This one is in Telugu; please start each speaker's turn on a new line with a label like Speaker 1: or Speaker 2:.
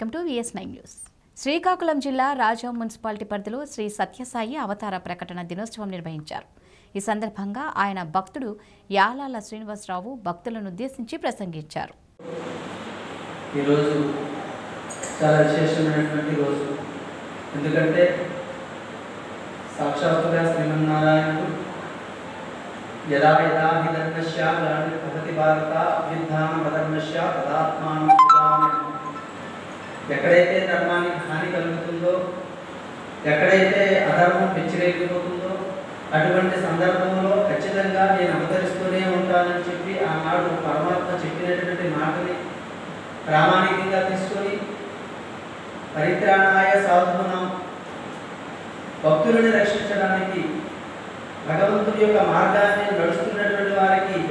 Speaker 1: Welcome to VS nine news Srikakulam జిల్లా రాజా మున్సిపాలిటీ పరిధిలో శ్రీ సత్యసాయి అవతార ప్రకటన దినోత్సవం నిర్వహించారు ఈ సందర్భంగా ఆయన భక్తుడు యాలాల శ్రీనివాసరావు భక్తులను ఉద్దేశించి ప్రసంగించారు
Speaker 2: ఈరోజు చాలా విశేషమైనటువంటి రోజు ఎందుకంటే సాక్షాత్తుగా శ్రీమన్నారాయణుడు యదా యదా హి ధర్మస్య గ్లానిర్భవతి భారత అభ్యుత్థానం అధర్మస్య తదాత్మానం సృజామ్యహం. ఎక్కడైతే ధర్మానికి హాని కలుగుతుందో ఎక్కడైతే అధర్మం పెచ్చిరేగిపోతుందో అటువంటి సందర్భంలో ఖచ్చితంగా నేను అవతరిస్తూనే ఉంటానని చెప్పి ఆనాడు పరమాత్మ చెప్పినటువంటి మాటని ప్రామాణికంగా తీసుకొని పరిత్రాణాయ సాధునం భక్తులను రక్షించడానికి భగవంతుడి యొక్క మార్గాన్ని నడుస్తున్నటువంటి వారికి